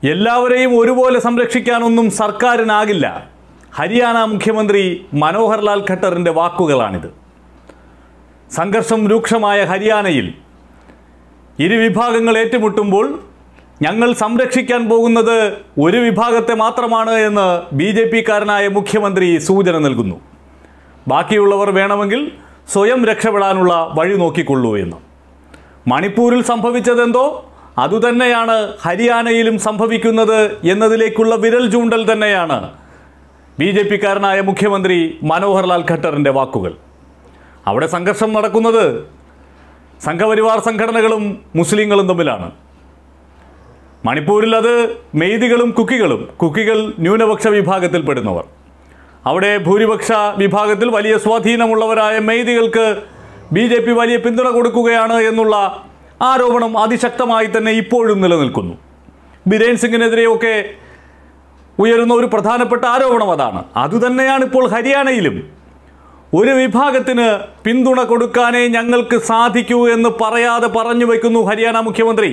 എല്ലാവരെയും ഒരുപോലെ സംരക്ഷിക്കാനൊന്നും സർക്കാരിനാകില്ല ഹരിയാന മുഖ്യമന്ത്രി മനോഹർ ലാൽ ഖട്ടറിൻ്റെ വാക്കുകളാണിത് സംഘർഷം രൂക്ഷമായ ഹരിയാനയിൽ ഇരു വിഭാഗങ്ങൾ ഏറ്റുമുട്ടുമ്പോൾ ഞങ്ങൾ സംരക്ഷിക്കാൻ പോകുന്നത് ഒരു വിഭാഗത്തെ മാത്രമാണ് എന്ന് ബി ജെ പിക്കാരനായ മുഖ്യമന്ത്രി സൂചന നൽകുന്നു ബാക്കിയുള്ളവർ വേണമെങ്കിൽ സ്വയം രക്ഷപ്പെടാനുള്ള വഴി നോക്കിക്കൊള്ളൂ എന്ന് മണിപ്പൂരിൽ സംഭവിച്ചതെന്തോ അതുതന്നെയാണ് ഹരിയാനയിലും സംഭവിക്കുന്നത് എന്നതിലേക്കുള്ള വിരൽ ചൂണ്ടൽ തന്നെയാണ് ബി ജെ പിക്കാരനായ മുഖ്യമന്ത്രി മനോഹർ ലാൽ ഖട്ടറിൻ്റെ വാക്കുകൾ അവിടെ സംഘർഷം നടക്കുന്നത് സംഘപരിവാർ സംഘടനകളും മുസ്ലിങ്ങളും തമ്മിലാണ് മണിപ്പൂരിൽ അത് മെയ്തികളും കുക്കികളും കുക്കികൾ ന്യൂനപക്ഷ വിഭാഗത്തിൽപ്പെടുന്നവർ അവിടെ ഭൂരിപക്ഷ വിഭാഗത്തിൽ വലിയ സ്വാധീനമുള്ളവരായ മെയ്തികൾക്ക് ബി ജെ പി വലിയ പിന്തുണ കൊടുക്കുകയാണ് എന്നുള്ള ആരോപണം അതിശക്തമായി തന്നെ ഇപ്പോഴും നിലനിൽക്കുന്നു ബിരേൻ സിംഗിനെതിരെയൊക്കെ ഉയരുന്ന ഒരു പ്രധാനപ്പെട്ട ആരോപണം അതാണ് അതുതന്നെയാണ് ഇപ്പോൾ ഹരിയാനയിലും ഒരു വിഭാഗത്തിന് പിന്തുണ കൊടുക്കാനേ ഞങ്ങൾക്ക് സാധിക്കൂ എന്ന് പറയാതെ പറഞ്ഞു വയ്ക്കുന്നു ഹരിയാന മുഖ്യമന്ത്രി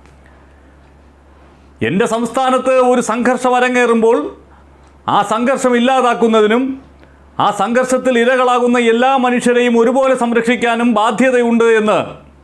എൻ്റെ സംസ്ഥാനത്ത് ഒരു സംഘർഷം അരങ്ങേറുമ്പോൾ ആ സംഘർഷം ഇല്ലാതാക്കുന്നതിനും ആ സംഘർഷത്തിൽ ഇരകളാകുന്ന എല്ലാ മനുഷ്യരെയും ഒരുപോലെ സംരക്ഷിക്കാനും ബാധ്യതയുണ്ട് എന്ന്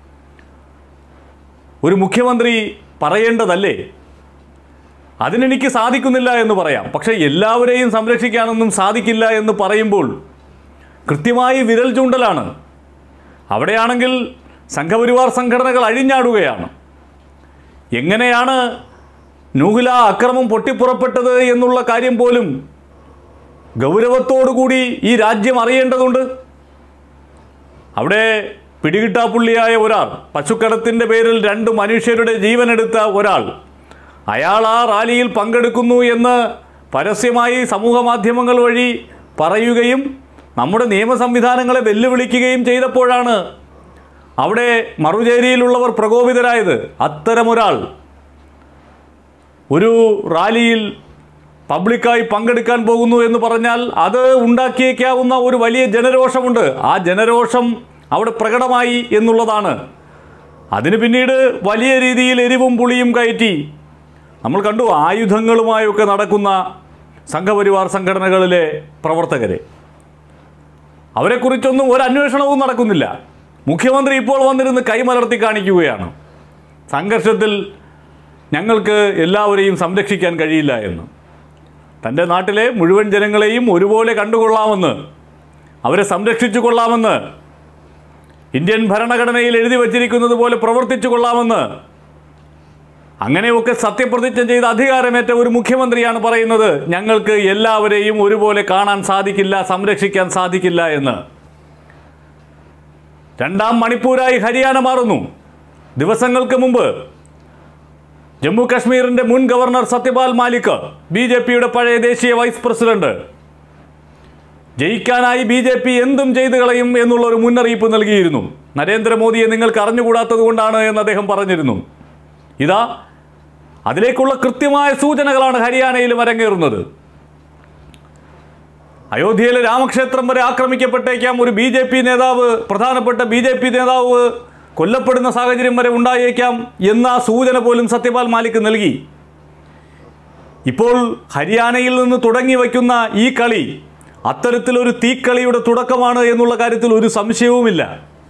ഒരു മുഖ്യമന്ത്രി പറയേണ്ടതല്ലേ അതിനെനിക്ക് സാധിക്കുന്നില്ല എന്ന് പറയാം പക്ഷേ എല്ലാവരെയും സംരക്ഷിക്കാനൊന്നും സാധിക്കില്ല എന്ന് പറയുമ്പോൾ കൃത്യമായി വിരൽ ചൂണ്ടലാണ് അവിടെയാണെങ്കിൽ സംഘപരിവാർ സംഘടനകൾ അഴിഞ്ഞാടുകയാണ് എങ്ങനെയാണ് നൂഹില അക്രമം പൊട്ടിപ്പുറപ്പെട്ടത് എന്നുള്ള കാര്യം പോലും ഗൗരവത്തോടുകൂടി ഈ രാജ്യം അറിയേണ്ടതുണ്ട് അവിടെ പിടികിട്ടാപ്പുള്ളിയായ ഒരാൾ പശുക്കടത്തിൻ്റെ പേരിൽ രണ്ട് മനുഷ്യരുടെ ജീവനെടുത്ത ഒരാൾ അയാൾ ആ റാലിയിൽ പങ്കെടുക്കുന്നു എന്ന് പരസ്യമായി സമൂഹ മാധ്യമങ്ങൾ വഴി പറയുകയും നമ്മുടെ നിയമ സംവിധാനങ്ങളെ വെല്ലുവിളിക്കുകയും ചെയ്തപ്പോഴാണ് അവിടെ മറുചേരിയിലുള്ളവർ പ്രകോപിതരായത് അത്തരമൊരാൾ ഒരു റാലിയിൽ പബ്ലിക്കായി പങ്കെടുക്കാൻ പോകുന്നു എന്ന് പറഞ്ഞാൽ അത് ഉണ്ടാക്കിയേക്കാവുന്ന ഒരു വലിയ ജനരോഷമുണ്ട് ആ ജനരോഷം അവിടെ പ്രകടമായി എന്നുള്ളതാണ് അതിന് പിന്നീട് വലിയ രീതിയിൽ എരിവും പുളിയും കയറ്റി നമ്മൾ കണ്ടു ആയുധങ്ങളുമായൊക്കെ നടക്കുന്ന സംഘപരിവാർ സംഘടനകളിലെ പ്രവർത്തകരെ അവരെക്കുറിച്ചൊന്നും ഒരു അന്വേഷണവും നടക്കുന്നില്ല മുഖ്യമന്ത്രി ഇപ്പോൾ വന്നിരുന്ന് കൈമലർത്തി കാണിക്കുകയാണ് സംഘർഷത്തിൽ ഞങ്ങൾക്ക് എല്ലാവരെയും സംരക്ഷിക്കാൻ കഴിയില്ല എന്ന് തൻ്റെ നാട്ടിലെ മുഴുവൻ ജനങ്ങളെയും ഒരുപോലെ കണ്ടുകൊള്ളാമെന്ന് അവരെ സംരക്ഷിച്ചു കൊള്ളാമെന്ന് ഇന്ത്യൻ ഭരണഘടനയിൽ എഴുതി വച്ചിരിക്കുന്നത് പോലെ പ്രവർത്തിച്ചു കൊള്ളാമെന്ന് അങ്ങനെയൊക്കെ സത്യപ്രതിജ്ഞ ചെയ്ത് അധികാരമേറ്റ ഒരു മുഖ്യമന്ത്രിയാണ് പറയുന്നത് ഞങ്ങൾക്ക് എല്ലാവരെയും ഒരുപോലെ കാണാൻ സാധിക്കില്ല സംരക്ഷിക്കാൻ സാധിക്കില്ല എന്ന് രണ്ടാം മണിപ്പൂരായി ഹരിയാന മാറുന്നു ദിവസങ്ങൾക്ക് മുമ്പ് ജമ്മു കാശ്മീരിന്റെ മുൻ governor Satyapal Malik B J പിയുടെ പഴയ ദേശീയ വൈസ് പ്രസിഡന്റ് ജയിക്കാനായി ബി ജെ പി എന്തും ചെയ്തു കളയും എന്നുള്ള ഒരു മുന്നറിയിപ്പ് നൽകിയിരുന്നു നരേന്ദ്രമോദിയെ നിങ്ങൾക്ക് അറിഞ്ഞുകൂടാത്തത് കൊണ്ടാണ് എന്ന് അദ്ദേഹം പറഞ്ഞിരുന്നു ഇതാ അതിലേക്കുള്ള കൃത്യമായ സൂചനകളാണ് ഹരിയാനയിലും അരങ്ങേറുന്നത് അയോധ്യയിലെ രാമക്ഷേത്രം വരെ ആക്രമിക്കപ്പെട്ടേക്കാം ഒരു ബി ജെ പി നേതാവ് പ്രധാനപ്പെട്ട ബി ജെ പി നേതാവ് കൊല്ലപ്പെടുന്ന സാഹചര്യം വരെ ഉണ്ടായേക്കാം എന്ന ആ സൂചന പോലും സത്യപാൽ മാലിക് നൽകി ഇപ്പോൾ ഹരിയാനയിൽ നിന്ന് തുടങ്ങി വയ്ക്കുന്ന ഈ കളി അത്തരത്തിലൊരു തീക്കളിയുടെ തുടക്കമാണ് എന്നുള്ള കാര്യത്തിൽ ഒരു സംശയവുമില്ല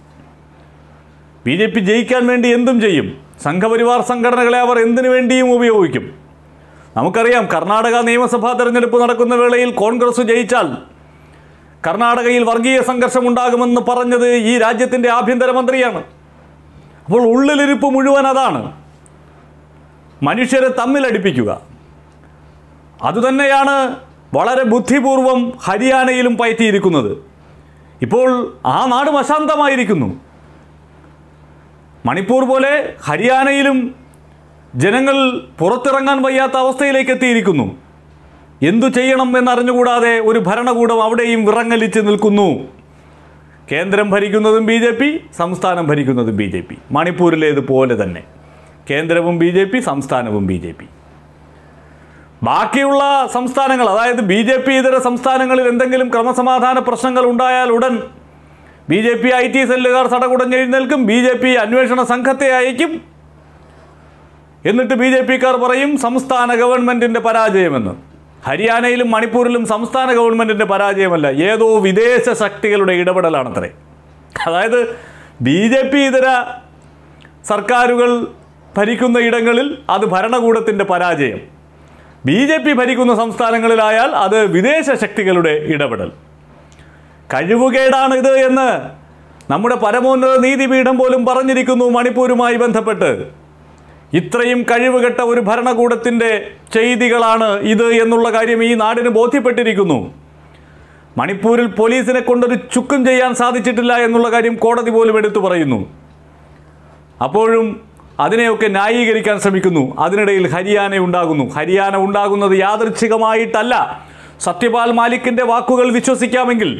ബി ജെ പി ജയിക്കാൻ വേണ്ടി എന്തും ചെയ്യും സംഘപരിവാർ സംഘടനകളെ അവർ എന്തിനു വേണ്ടിയും ഉപയോഗിക്കും നമുക്കറിയാം കർണാടക നിയമസഭാ തെരഞ്ഞെടുപ്പ് നടക്കുന്ന വേളയിൽ കോൺഗ്രസ് ജയിച്ചാൽ കർണാടകയിൽ വർഗീയ സംഘർഷം ഉണ്ടാകുമെന്ന് പറഞ്ഞത് ഈ രാജ്യത്തിൻ്റെ ആഭ്യന്തരമന്ത്രിയാണ് അപ്പോൾ ഉള്ളിലിരിപ്പ് മുഴുവൻ അതാണ് മനുഷ്യരെ തമ്മിലടിപ്പിക്കുക അതുതന്നെയാണ് വളരെ ബുദ്ധിപൂർവം ഹരിയാനയിലും പയറ്റിയിരിക്കുന്നത് ഇപ്പോൾ ആ നാടും അശാന്തമായിരിക്കുന്നു മണിപ്പൂർ പോലെ ഹരിയാനയിലും ജനങ്ങൾ പുറത്തിറങ്ങാൻ വയ്യാത്ത അവസ്ഥയിലേക്ക് എത്തിയിരിക്കുന്നു എന്തു ചെയ്യണം എന്നറിഞ്ഞുകൂടാതെ ഒരു ഭരണകൂടം അവിടെയും വിറങ്ങലിച്ച് നിൽക്കുന്നു കേന്ദ്രം ഭരിക്കുന്നതും ബി ജെ പി സംസ്ഥാനം ഭരിക്കുന്നതും ബി ജെ പി മണിപ്പൂരിലേതുപോലെ തന്നെ കേന്ദ്രവും ബി ജെ പി സംസ്ഥാനവും ബി ജെ പി ബാക്കിയുള്ള സംസ്ഥാനങ്ങൾ അതായത് ബി ജെ പി ഇതര സംസ്ഥാനങ്ങളിൽ എന്തെങ്കിലും ക്രമസമാധാന പ്രശ്നങ്ങൾ ഉണ്ടായാൽ ഉടൻ B J P I T സെല്ലുകാർ സടകുടഞ്ഞെഴുന്നേൽക്കും ബി ജെ പി അന്വേഷണ സംഘത്തെ അയക്കും എന്നിട്ട് ബി ജെ പിക്കാർ പറയും സംസ്ഥാന ഗവൺമെൻറ്റിൻ്റെ പരാജയമെന്ന് ഹരിയാനയിലും മണിപ്പൂരിലും സംസ്ഥാന ഗവൺമെൻറ്റിൻ്റെ പരാജയമല്ല ഏതോ വിദേശ ശക്തികളുടെ ഇടപെടലാണത്രേ അതായത് ബി ജെ പി ഇതര സർക്കാരുകൾ ഭരിക്കുന്ന ഇടങ്ങളിൽ അത് ഭരണകൂടത്തിൻ്റെ പരാജയം ബി ജെ പി ഭരിക്കുന്ന സംസ്ഥാനങ്ങളിലായാൽ അത് വിദേശ ശക്തികളുടെ ഇടപെടൽ കഴിവുകേടാണ് ഇത് എന്ന് നമ്മുടെ പരമോന്നത നീതിപീഠം പോലും പറഞ്ഞിരിക്കുന്നു മണിപ്പൂരുമായി ബന്ധപ്പെട്ട് ഇത്രയും കഴിവുകെട്ട ഒരു ഭരണകൂടത്തിൻ്റെ ചെയ്തികളാണ് ഇത് എന്നുള്ള കാര്യം ഈ നാടിന് ബോധ്യപ്പെട്ടിരിക്കുന്നു മണിപ്പൂരിൽ പോലീസിനെ കൊണ്ടൊരു ചുക്കും ചെയ്യാൻ സാധിച്ചിട്ടില്ല എന്നുള്ള കാര്യം കോടതി പോലും എടുത്തു പറയുന്നു അപ്പോഴും അതിനെയൊക്കെ ന്യായീകരിക്കാൻ ശ്രമിക്കുന്നു അതിനിടയിൽ ഹരിയാന ഉണ്ടാകുന്നു ഹരിയാന ഉണ്ടാകുന്നത് യാദൃച്ഛികമായിട്ടല്ല സത്യപാൽ മാലിക്കിൻ്റെ വാക്കുകൾ വിശ്വസിക്കാമെങ്കിൽ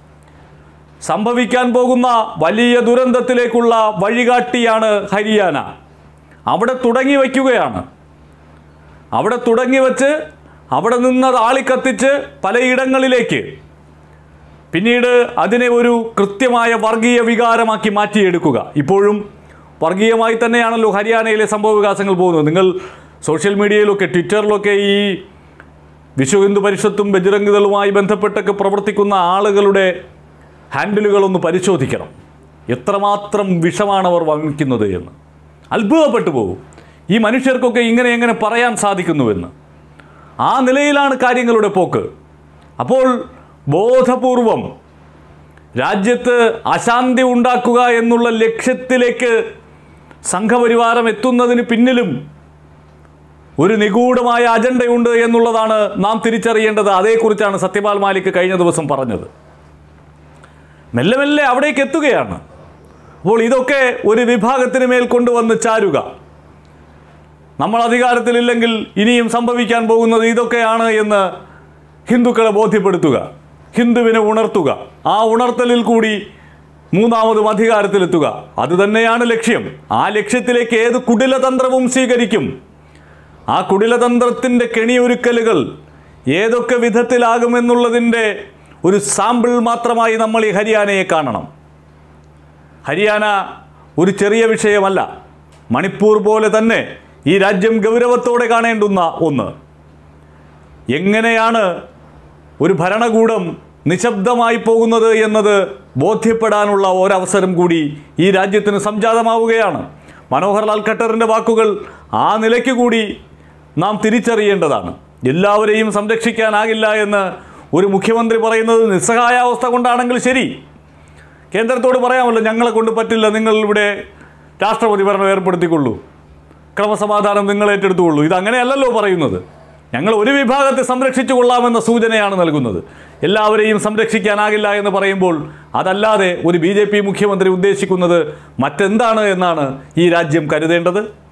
സംഭവിക്കാൻ പോകുന്ന വലിയ ദുരന്തത്തിലേക്കുള്ള വഴികാട്ടിയാണ് ഹരിയാന അവിടെ തുടങ്ങി വയ്ക്കുകയാണ് അവിടെ തുടങ്ങി വച്ച് അവിടെ നിന്ന് ആളിക്കത്തിച്ച് പലയിടങ്ങളിലേക്ക് പിന്നീട് അതിനെ ഒരു കൃത്യമായ വർഗീയ വികാരമാക്കി മാറ്റിയെടുക്കുക ഇപ്പോഴും വർഗീയമായി തന്നെയാണല്ലോ ഹരിയാനയിലെ സംഭവ വികാസങ്ങൾ പോകുന്നത് നിങ്ങൾ സോഷ്യൽ മീഡിയയിലൊക്കെ ട്വിറ്ററിലൊക്കെ ഈ വിശ്വ ഹിന്ദു പരിഷത്തും ബജരംഗദളുമായി ബന്ധപ്പെട്ടൊക്കെ പ്രവർത്തിക്കുന്ന ആളുകളുടെ ഹാൻഡിലുകളൊന്ന് പരിശോധിക്കണം എത്രമാത്രം വിഷമാണ് അവർ വഹിക്കുന്നത് എന്ന് അത്ഭുതപ്പെട്ടു പോകും ഈ മനുഷ്യർക്കൊക്കെ ഇങ്ങനെ എങ്ങനെ പറയാൻ സാധിക്കുന്നുവെന്ന് ആ നിലയിലാണ് കാര്യങ്ങളുടെ പോക്ക് അപ്പോൾ ബോധപൂർവം രാജ്യത്ത് അശാന്തി ഉണ്ടാക്കുക എന്നുള്ള ലക്ഷ്യത്തിലേക്ക് സംഘപരിവാരം എത്തുന്നതിന് പിന്നിലും ഒരു നിഗൂഢമായ അജണ്ടയുണ്ട് എന്നുള്ളതാണ് നാം തിരിച്ചറിയേണ്ടത് അതേക്കുറിച്ചാണ് സത്യപാൽ മാലിക് കഴിഞ്ഞ ദിവസം പറഞ്ഞത് മെല്ലെ മെല്ലെ അവിടേക്ക് എത്തുകയാണ് അപ്പോൾ ഇതൊക്കെ ഒരു വിഭാഗത്തിന് മേൽ കൊണ്ടുവന്ന് ചാരുക നമ്മൾ അധികാരത്തിലില്ലെങ്കിൽ ഇനിയും സംഭവിക്കാൻ പോകുന്നത് ഇതൊക്കെയാണ് എന്ന് ഹിന്ദുക്കളെ ബോധ്യപ്പെടുത്തുക ഹിന്ദുവിനെ ഉണർത്തുക ആ ഉണർത്തലിൽ കൂടി മൂന്നാമതും അധികാരത്തിലെത്തുക അതുതന്നെയാണ് ലക്ഷ്യം ആ ലക്ഷ്യത്തിലേക്ക് ഏത് കുടിലതന്ത്രവും സ്വീകരിക്കും ആ കുടിലതന്ത്രത്തിൻ്റെ കെണിയൊരുക്കലുകൾ ഏതൊക്കെ വിധത്തിലാകുമെന്നുള്ളതിൻ്റെ ഒരു സാമ്പിൾ മാത്രമായി നമ്മൾ ഈ ഹരിയാനയെ കാണണം ഹരിയാന ഒരു ചെറിയ വിഷയമല്ല മണിപ്പൂർ പോലെ തന്നെ ഈ രാജ്യം ഗൗരവത്തോടെ കാണേണ്ടുന്ന ഒന്ന് എങ്ങനെയാണ് ഒരു ഭരണകൂടം നിശബ്ദമായി പോകുന്നത് എന്നത് ബോധ്യപ്പെടാനുള്ള ഒരവസരം കൂടി ഈ രാജ്യത്തിന് സംജാതമാവുകയാണ് മനോഹർ ലാൽ ഖട്ടറിൻ്റെ വാക്കുകൾ ആ നിലയ്ക്ക് കൂടി നാം തിരിച്ചറിയേണ്ടതാണ് എല്ലാവരെയും സംരക്ഷിക്കാനാകില്ല എന്ന് ഒരു മുഖ്യമന്ത്രി പറയുന്നത് നിസ്സഹായാവസ്ഥ കൊണ്ടാണെങ്കിൽ ശരി കേന്ദ്രത്തോട് പറയാമല്ലോ ഞങ്ങളെ കൊണ്ട് പറ്റില്ല നിങ്ങൾ ഇവിടെ രാഷ്ട്രപതി ഭരണം ഏർപ്പെടുത്തിക്കൊള്ളൂ ക്രമസമാധാനം നിങ്ങൾ ഏറ്റെടുത്തുകൊള്ളൂ ഇത് അങ്ങനെയല്ലല്ലോ പറയുന്നത് ഞങ്ങൾ ഒരു വിഭാഗത്തെ സംരക്ഷിച്ചു കൊള്ളാമെന്ന സൂചനയാണ് നൽകുന്നത് എല്ലാവരെയും സംരക്ഷിക്കാനാകില്ല എന്ന് പറയുമ്പോൾ അതല്ലാതെ ഒരു ബി മുഖ്യമന്ത്രി ഉദ്ദേശിക്കുന്നത് മറ്റെന്താണ് എന്നാണ് ഈ രാജ്യം കരുതേണ്ടത്